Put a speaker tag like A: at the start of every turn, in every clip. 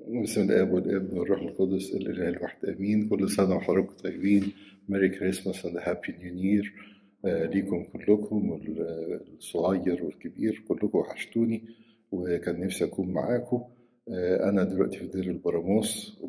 A: بسم الآب والابن والروح القدس الإله الواحد آمين كل سنة وحضراتكم طيبين ميري كريسماس اند هابي نيو يير ليكم كلكم الصغير والكبير كلكم وحشتوني وكان نفسي أكون معاكم آه، أنا دلوقتي في دير البراموس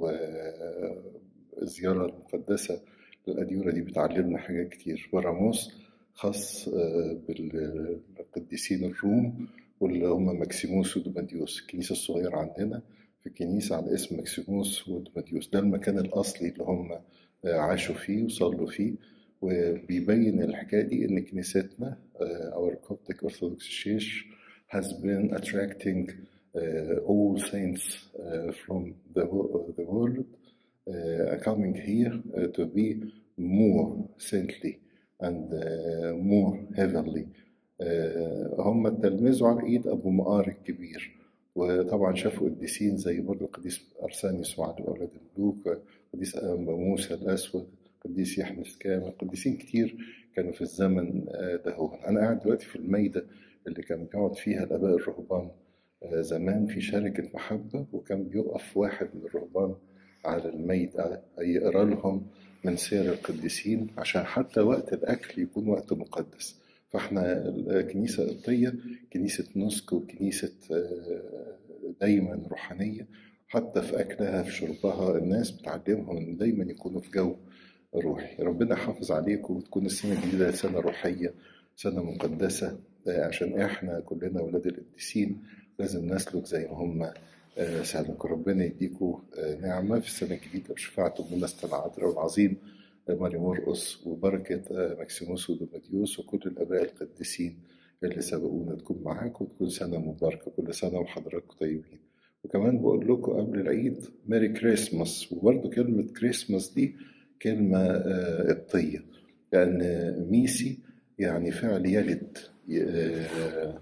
A: والزيارة المقدسة للأديرة دي بتعلمنا حاجات كتير براموس خاص آه، بالقديسين الروم واللي هم ماكسيموس ودوماديوس الكنيسة الصغيرة عندنا في الكنيسة على اسم ماكسيموس ودوماديوس ده المكان الأصلي اللي هم آه، عاشوا فيه وصلوا فيه وبيبين الحكاية دي إن كنيستنا آه، our Coptic Orthodox Church has been attracting uh, all saints uh, from the, wo- the world uh, coming here uh, to be more saintly and uh, more heavenly آه، هم تلمذوا على ايد ابو مقار الكبير وطبعا شافوا قديسين زي برضه القديس ارسانيوس وعلي اولاد الملوك قديس أنبا موسى الاسود قديس يحيى السكامة قديسين كتير كانوا في الزمن آه، ده هو انا قاعد دلوقتي في الميدة اللي كان بيقعد فيها الاباء الرهبان آه، زمان في شركة محبة وكان بيقف واحد من الرهبان على الميدة يقرا لهم من سير القديسين عشان حتى وقت الأكل يكون وقت مقدس فاحنا الكنيسة القبطية كنيسة نسك وكنيسة آه، دايما روحانية حتى في أكلها في شربها الناس بتعلمهم إن دايما يكونوا في جو روحي ربنا يحافظ عليكم وتكون السنة الجديدة سنة روحية سنة مقدسة آه، عشان احنا كلنا ولاد القديسين لازم نسلك زي ما هم آه، سلكوا ربنا يديكم آه، نعمة في السنة الجديدة بشفاعة منست العذراء العظيم آه، ماري مرقس وبركة آه، ماكسيموس ودوماديوس وكل الآباء القديسين اللي سبقونا تكون معاكم وتكون سنة مباركة كل سنة وحضراتكم طيبين وكمان بقول لكم قبل العيد ميري كريسماس وبرضه كلمة كريسماس دي كلمة آه، قبطية لأن ميسي يعني فعل يلد ي- آه،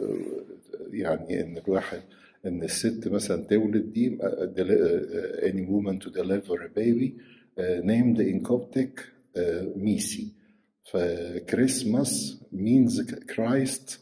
A: يعني إن الواحد إن الست مثلا تولد دي آه، del- آه، any woman to deliver a baby آه، named in Coptic آه، ميسي فكريسماس means Christ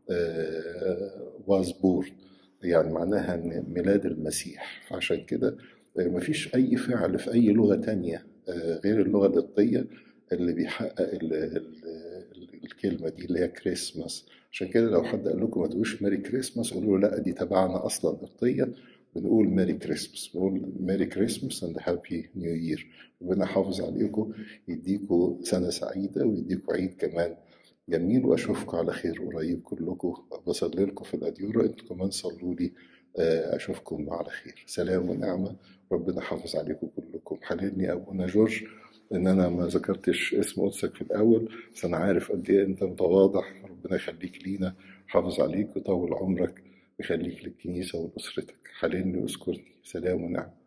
A: آه، was born يعني معناها ان ميلاد المسيح عشان كده آه، مفيش اي فعل في اي لغة تانية آه، غير اللغة القبطية اللي بيحقق ال- ال- ال- الكلمة دي اللي هي كريسماس عشان كده لو حد قال لكم ما تقولوش ميري كريسماس قولوا له لا دي تبعنا اصلا قبطيا بنقول ميري كريسماس بنقول ميري كريسماس اند هابي نيو يير ربنا يحافظ عليكم يديكم سنة سعيدة ويديكم عيد كمان جميل واشوفكم على خير قريب كلكم بصلي لكم في الاديره انتوا كمان صلوا لي آه، اشوفكم على خير سلام ونعمه ربنا يحافظ عليكم كلكم حللني ابونا جورج ان انا ما ذكرتش اسم قدسك في الاول بس انا عارف قد ايه انت متواضع ربنا يخليك لينا حافظ عليك ويطول عمرك ويخليك للكنيسه ولاسرتك حللني واذكرني سلام ونعمه